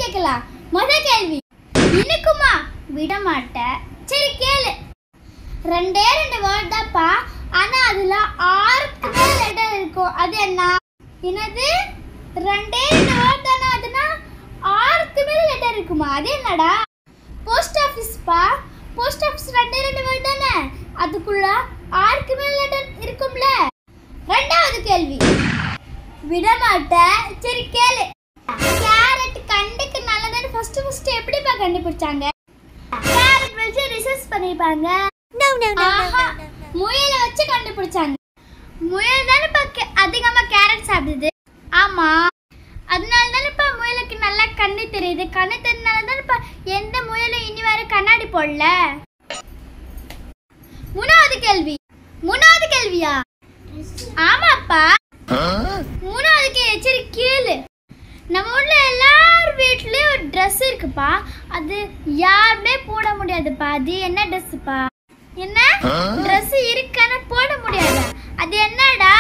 கேட்கலாம் முத கேள்வி இனிக்குமா விட மாட்டேன் சரி கேளு ரெண்டே ரெண்டு வேர்ட் தான்ப்பா ஆனா அதுல ஆறுக்கு மேல லெட்டர் இருக்கும் அது என்ன என்னது ரெண்டே ரெண்டு வேர்ட் தானே அதுனா ஆறுக்கு மேல லெட்டர் இருக்குமா அது என்னடா போஸ்ட் ஆஃபீஸ்ப்பா போஸ்ட் ஆஃபீஸ் ரெண்டே ரெண்டு வேர்ட் தானே அதுக்குள்ள ஆறுக்கு மேல லெட்டர் இருக்கும்ல ரெண்டாவது கேள்வி விட மாட்டேன் சரி கேளு கேரட் கண்டுக்கு நல்லதுன்னு ஃபர்ஸ்ட் ஃபர்ஸ்ட் எப்படிப்பா கண்டுபிடிச்சாங்க கேரட் வச்சு ரிசர்ச் பண்ணிருப்பாங்க ஆஹா, முயலை வச்சு கண்டுபிடிச்சாங்க முயல் தானேப்பா கே- அதிகமா கேரட் சாப்பிடுது ஆமா அதனால தானேப்பா முயலுக்கு நல்லா கண்ணு தெரியுது கண்ணு தெரிஞ்சனால தானேப்பா எந்த முயலும் இனி வரை கண்ணாடி போடல மூணாவது கேள்வி மூணாவது கேள்வியா ஆமாப்பா மூணாவது கே- சரி கேளு நம்ம ஊர்ல எல்லார் வீட்லயும் ஒரு Dress இருக்குப்பா அது யாருமே போட முடியாதுப்பா அது என்ன ட்ரெஸ்ஸுப்பா என்ன Dress இருக்கான போட முடியாது அது என்னடா